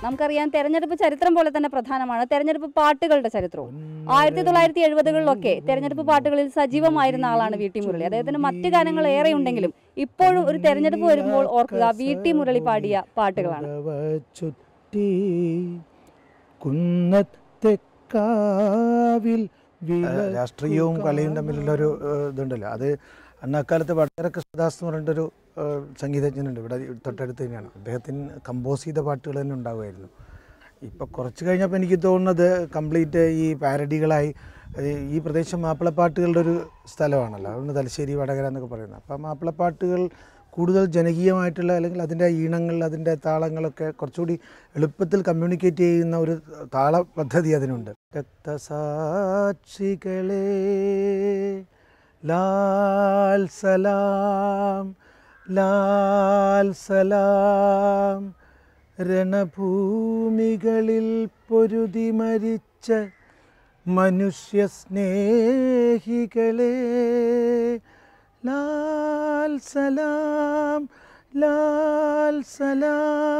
നമുക്കറിയാം തെരഞ്ഞെടുപ്പ് ചരിത്രം പോലെ തന്നെ പ്രധാനമാണ് തെരഞ്ഞെടുപ്പ് പാട്ടുകളുടെ ചരിത്രവും ആയിരത്തി തൊള്ളായിരത്തി എഴുപതുകളിലൊക്കെ തെരഞ്ഞെടുപ്പ് പാട്ടുകളിൽ സജീവമായിരുന്ന ആളാണ് വി ടി മുരളി അദ്ദേഹത്തിന് മറ്റു ഗാനങ്ങൾ ഏറെ ഉണ്ടെങ്കിലും ഇപ്പോഴും ഒരു തെരഞ്ഞെടുപ്പ് വരുമ്പോൾ ഓർക്കുക വി ടി മുരളി പാടിയ പാട്ടുകളാണ് ഉറവ ചുറ്റി കുന്നത്തെക്കാവിൽ രാഷ്ട്രീയവും കലയും തമ്മിലുള്ള ഒരു ഏഹ്, ഇതുണ്ടല്ലോ അത് അന്ന് അക്കാലത്ത് വടകര കൃഷ്ണദാസ് എന്ന് പറഞ്ഞിട്ടൊരു ഏഹ്, സംഗീതജ്ഞനുണ്ട് ഇവിടെ തൊട്ടടുത്ത് തന്നെയാണ് അദ്ദേഹത്തിന് കമ്പോസ് ചെയ്ത പാട്ടുകൾ തന്നെ ഉണ്ടാവുമായിരുന്നു ഇപ്പോൾ കുറച്ച് കഴിഞ്ഞപ്പോൾ എനിക്ക് തോന്നുന്നത് കംപ്ലീറ്റ് ഈ പാരഡികളായി ഏഹ്, ഈ പ്രദേശം മാപ്പിളപ്പാട്ടുകളുടെ ഒരു സ്ഥലമാണല്ലോ അതുകൊണ്ട് തലശ്ശേരി വടകര എന്നൊക്കെ പറയുന്നത് അപ്പം മാപ്പിളപ്പാട്ടുകൾ കൂടുതൽ ജനകീയമായിട്ടുള്ള അല്ലെങ്കിൽ അതിൻ്റെ ഈണങ്ങൾ അതിൻ്റെ താളങ്ങളൊക്കെ കുറച്ചുകൂടി എളുപ്പത്തിൽ കമ്മ്യൂണിക്കേറ്റ് ചെയ്യുന്ന ഒരു താള പദ്ധതി അതിനുണ്ട് രക്തസാക്ഷികളെ ലാൽ സലാം ലാൽ സലാം രണഭൂമികളിൽ പൊരുതി മരിച്ച മനുഷ്യ സ്നേഹികളെ ലാൽ സലാം ലാൽ സലാം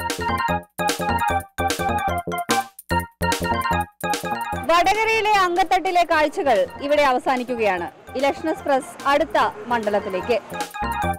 വടകരയിലെ അങ്കത്തട്ടിലെ കാഴ്ചകൾ ഇവിടെ അവസാനിക്കുകയാണ് ഇലക്ഷൻ എക്സ്പ്രസ് അടുത്ത മണ്ഡലത്തിലേക്ക്